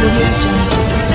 audio jungle.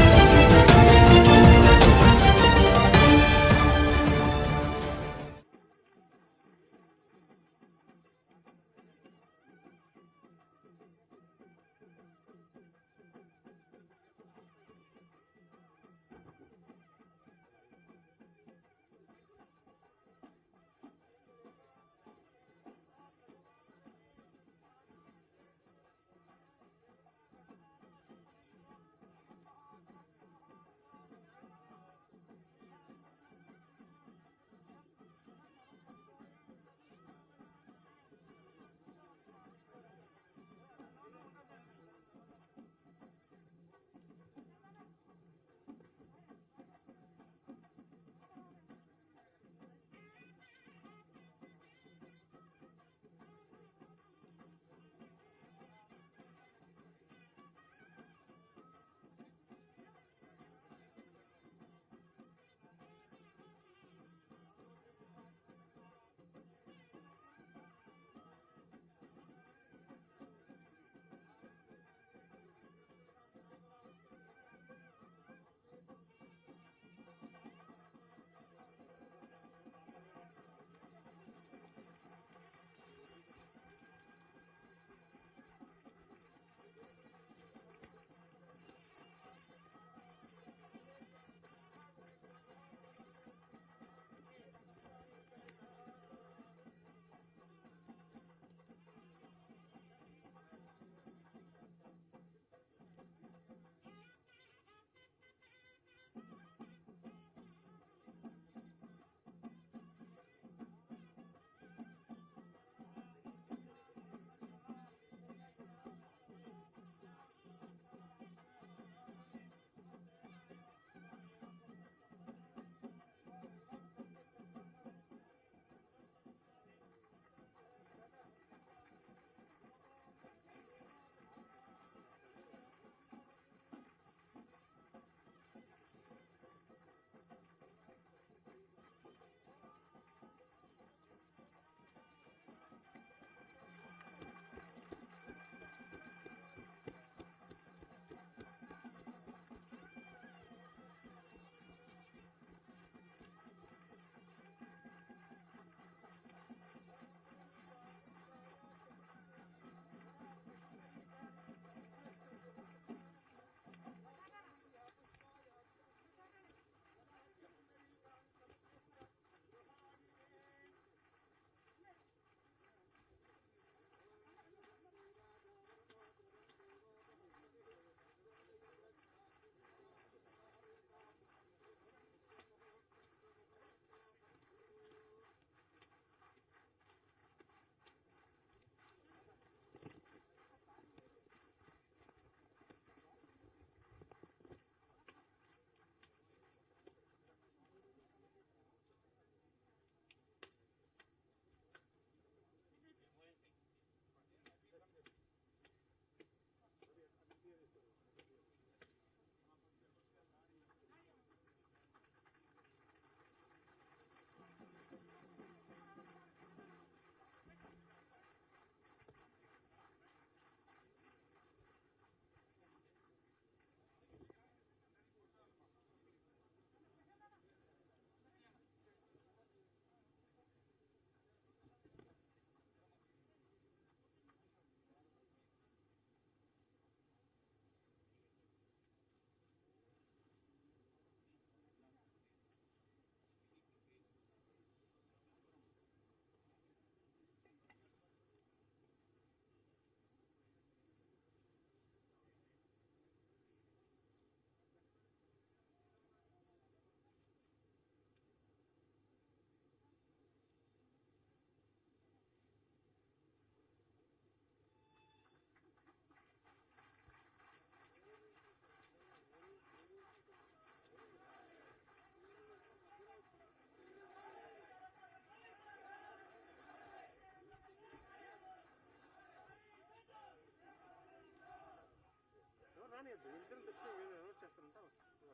రానియద్దు ఇద్దరు తెచ్చి ఎవరు చేస్తారంటే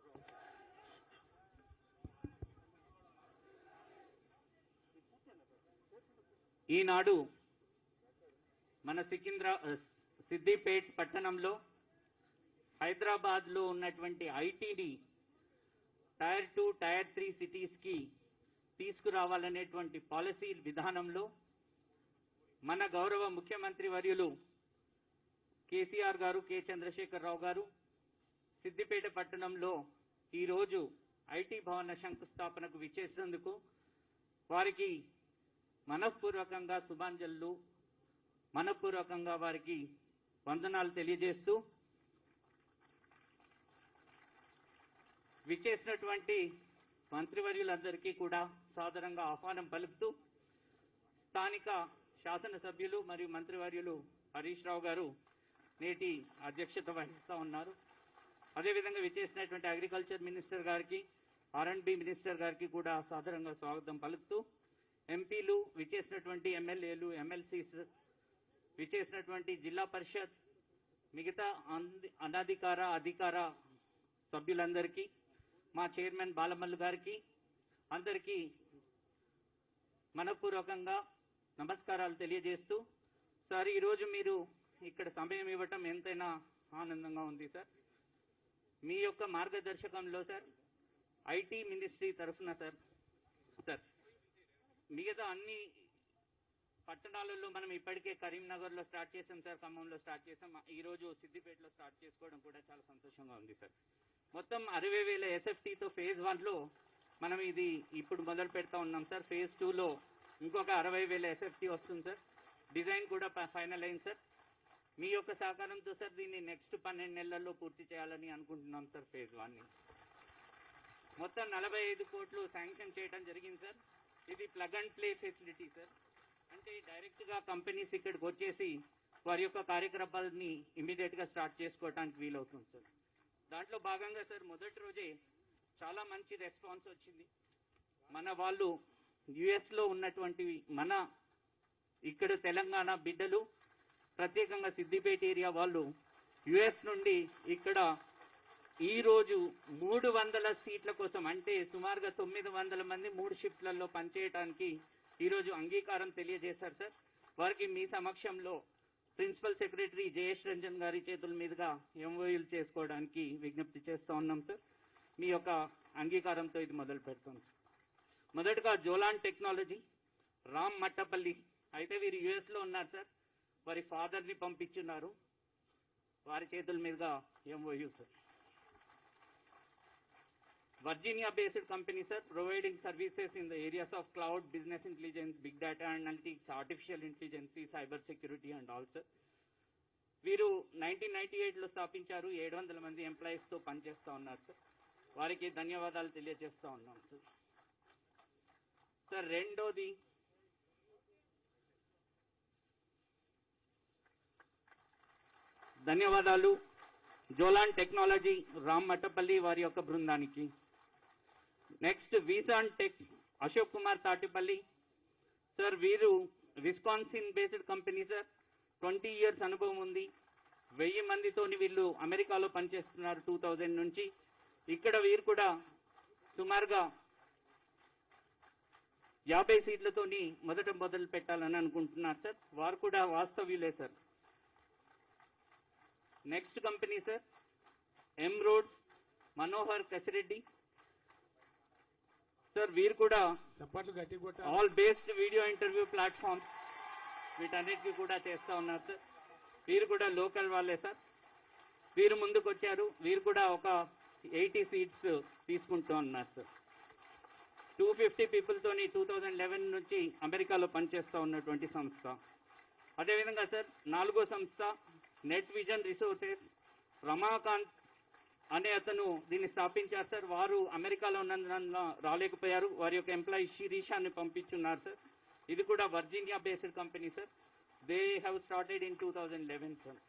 ఈనాడు మన సికింద్రా సిద్దిపేట్ పట్టణంలో హైదరాబాద్ లో ఉన్నటువంటి ఐటీని tier two tier three cities కి తీసుకురావాలనేటువంటి పాలసీ విధానంలో మన గౌరవ ముఖ్యమంత్రి వర్యులు కేసీఆర్ గారు కె చంద్రశేఖరరావు గారు సిద్దిపేట పట్టణంలో ఈరోజు ఐటీ భవన శంకుస్థాపనకు విచ్చేసినందుకు వారికి మనఃపూర్వకంగా శుభాంజలు మనఃపూర్వకంగా వారికి వందనాలు తెలియజేస్తూ విచ్చేసినటువంటి మంత్రివర్యులందరికీ కూడా సాదరంగా ఆహ్వానం పలుకుతూ స్థానిక శాసనసభ్యులు మరియు మంత్రివర్యులు హరీష్ రావు గారు నేటి అధ్యక్షత వహిస్తా ఉన్నారు అదేవిధంగా విచ్చేసినటువంటి అగ్రికల్చర్ మినిస్టర్ గారికి ఆర్ అండ్ బి మినిస్టర్ గారికి కూడా సాదరంగా స్వాగతం పలుకుతూ ఎంపీలు విచ్చేసినటువంటి ఎమ్మెల్యేలు ఎమ్మెల్సీస్ విచ్చేసినటువంటి జిల్లా పరిషత్ మిగతా అంది- అనధికార అధికార సభ్యులందరికీ మా చైర్మన్ బాలమల్లు గారికి అందరికీ మనపూర్వకంగా నమస్కారాలు తెలియజేస్తూ సార్ ఈరోజు మీరు ఇక్కడ సమయం ఇవ్వటం ఎంతైనా ఆనందంగా ఉంది సార్ మీ యొక్క మార్గదర్శకంలో సార్ ఐటీ మినిస్ట్రీ తరఫున సార్ సార్ మిగతా అన్ని పట్టణాలలో మనం ఇప్పటికే కరీంనగర్లో స్టార్ట్ చేసాం సార్ ఖమ్మంలో స్టార్ట్ చేసాం ఈ రోజు సిద్దిపేటలో స్టార్ట్ చేసుకోవడం కూడా చాలా సంతోషంగా ఉంది సార్ మొత్తం అరవై వేల ఎస్ఎఫ్టీతో ఫేజ్ వన్లో మనం ఇది ఇప్పుడు మొదలు పెడతా ఉన్నాం సార్ ఫేజ్ టూలో ఇంకొక అరవై వేల ఎస్ఎఫ్టీ వస్తుంది సార్ డిజైన్ కూడా ప- ఫైనల్ అయింది సార్ మీ యొక్క సహకారంతో సార్ దీన్ని నెక్స్ట్ పన్నెండు నెలల్లో పూర్తి చేయాలని అనుకుంటున్నాం సార్ ఫేజ్ వన్ని మొత్తం నలభై ఐదు కోట్లు శాంక్షన్ చేయడం జరిగింది సార్ ఇది plug and play facility sir అంటే డైరెక్ట్ గా కంపెనీస్ ఇక్కడికి వచ్చేసి వారి యొక్క కార్యకలాపాలని ఇమీడియట్ గా స్టార్ట్ చేసుకోవడానికి వీలవుతుంది సార్ దాంట్లో భాగంగా సార్ మొదటి రోజే చాలా మంచి రెస్పాన్స్ వచ్చింది మన వాళ్ళు యుఎస్ లో ఉన్నటువంటి మన ఇక్కడ తెలంగాణ బిడ్డలు ప్రత్యేకంగా సిద్దిపేట ఏరియా వాళ్ళు యుఎస్ నుండి ఇక్కడ ఈ రోజు మూడు వందల సీట్ల కోసం అంటే సుమారుగా తొమ్మిది వందల మంది మూడు షిఫ్ట్లలో పనిచేయడానికి ఈ రోజు అంగీకారం తెలియజేశారు సార్ వారికి మీ సమక్షంలో ప్రిన్సిపల్ సెక్రటరీ జయేష్ రంజన్ గారి చేతుల మీదుగా ఎంఓయూలు చేసుకోవడానికి విజ్ఞప్తి చేస్తా ఉన్నాం సార్ మీ యొక్క అంగీకారంతో ఇది మొదలు పెడతాం మొదటగా జోలాన్ టెక్నాలజీ రామ్ మట్టపల్లి అయితే వీరు యుఎస్ లో ఉన్నారు సార్ వారి ఫాదర్ ని పంపించున్నారు వారి చేతుల మీదుగా MOU sir Virginia based company, sir, providing services in the areas of cloud, business intelligence, big data analytics, artificial intelligence, cyber security and all, sir. వీరు నైన్టీన్ నైన్టీ ఎయిట్ లో స్థాపించారు ఏడు వందల మంది ఎంప్లాయీస్ తో పనిచేస్తా ఉన్నారు సార్ వారికి ధన్యవాదాలు తెలియజేస్తా ఉన్నాం సార్ సార్ రెండోది ధన్యవాదాలు జోలాన్ టెక్నాలజీ రామ్ మట్టపల్లి వారి యొక్క బృందానికి నెక్స్ట్ వీసాన్ టెక్ అశోక్ కుమార్ తాటిపల్లి సార్ వీరు Wisconsin based company sir twenty years అనుభవం ఉంది వెయ్యి మందితోని వీళ్ళు అమెరికాలో పనిచేస్తున్నారు టూ థౌజండ్ నుంచి ఇక్కడ వీరు కూడా సుమారుగా యాభై సీట్లతోని మొదట మొదలు పెట్టాలని అనుకుంటున్నారు సార్ వారు కూడా వాస్తవ్యులే sir next company sir M roads Manohar Kasireddy sir వీరు కూడా చప్పట్లు గట్టి కొట్ట all based video interview platform వీటన్నిటికీ కూడా చేస్తా ఉన్నారు సార్ వీరు కూడా లోకల్ వాళ్ళే సార్ వీరు ముందుకు వచ్చారు వీరు కూడా ఒక ఎయిటీ సీట్స్ తీసుకుంటూ ఉన్నారు సార్ టూ ఫిఫ్టీ పీపుల్తోని టూ థౌజండ్ లెవెన్ నుంచి అమెరికాలో పనిచేస్తూ ఉన్నటువంటి సంస్థ అదేవిధంగా సార్ నాలుగో సంస్థ నెట్ విజన్ రిసోర్సెస్ రమాకాంత్ అనే అతను దీన్ని స్థాపించారు సార్ వారు అమెరికాలో ఉన్నందున రాలేకపోయారు వారి యొక్క ఎంప్లాయీ శిరీషాన్ని పంపించున్నారు సార్ ఇది కూడా Virginia based company sir they have started in two thousand eleven sir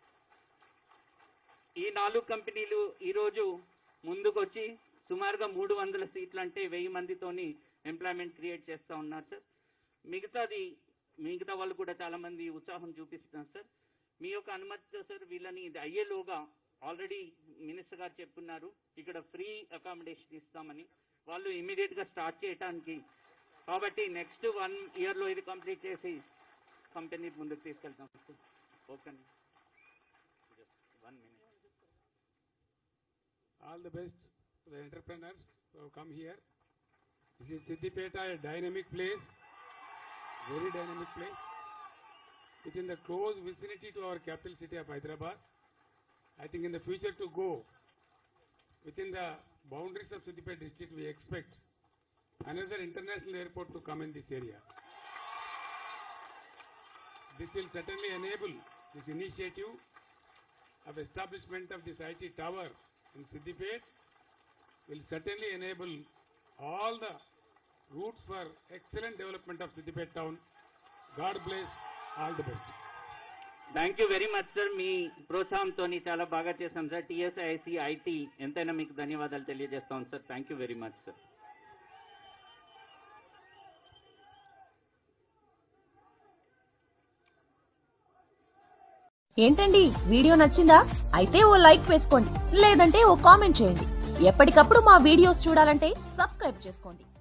ఈ నాలుగు కంపెనీలు ఈరోజు ముందుకొచ్చి సుమారుగా మూడు వందల సీట్లు అంటే వెయ్యి మందితోని ఎంప్లాయ్మెంట్ క్రియేట్ చేస్తా ఉన్నారు సార్ మిగతాది మిగతా వాళ్ళు కూడా చాలా మంది ఉత్సాహం చూపిస్తున్నారు సార్ మీ యొక్క అనుమతితో సార్ వీళ్ళని ఇది అయ్యేలోగా ఆల్రెడీ మినిస్టర్ గారు చెప్పున్నారు ఇక్కడ ఫ్రీ అకామిడేషన్ ఇస్తామని వాళ్ళు ఇమీడియట్ గా స్టార్ట్ చేయడానికి కాబట్టి నెక్స్ట్ వన్ ఇయర్ లో ఇది కంప్లీట్ చేసి కంపెనీ ముందుకు తీసుకెళ్తాం sir okay one minute all the best to the entrepreneurs who have come here. This is Siddipeta, a dynamic place, very dynamic place, within the close vicinity to our capital city of Hyderabad. I think in the future to go, within the boundaries of Siddipeta district, we expect another international airport to come in this area. This will certainly enable this initiative of establishment of this IT tower in Siddipet will certainly enable all the routes for excellent development of Siddipet town. God bless all the best. Thank you very much sir మీ ప్రోత్సాహంతో చాలా బాగా చేశాం sir TSIC IT ఎంతైనా మీకు ధన్యవాదాలు తెలియజేస్తాం sir thank you very much sir ఏంటండి వీడియో నచ్చిందా అయితే ఓ లైక్ వేసుకోండి లేదంటే ఓ కామెంట్ చేయండి ఎప్పటికప్పుడు మా వీడియోస్ చూడాలంటే సబ్స్క్రైబ్ చేసుకోండి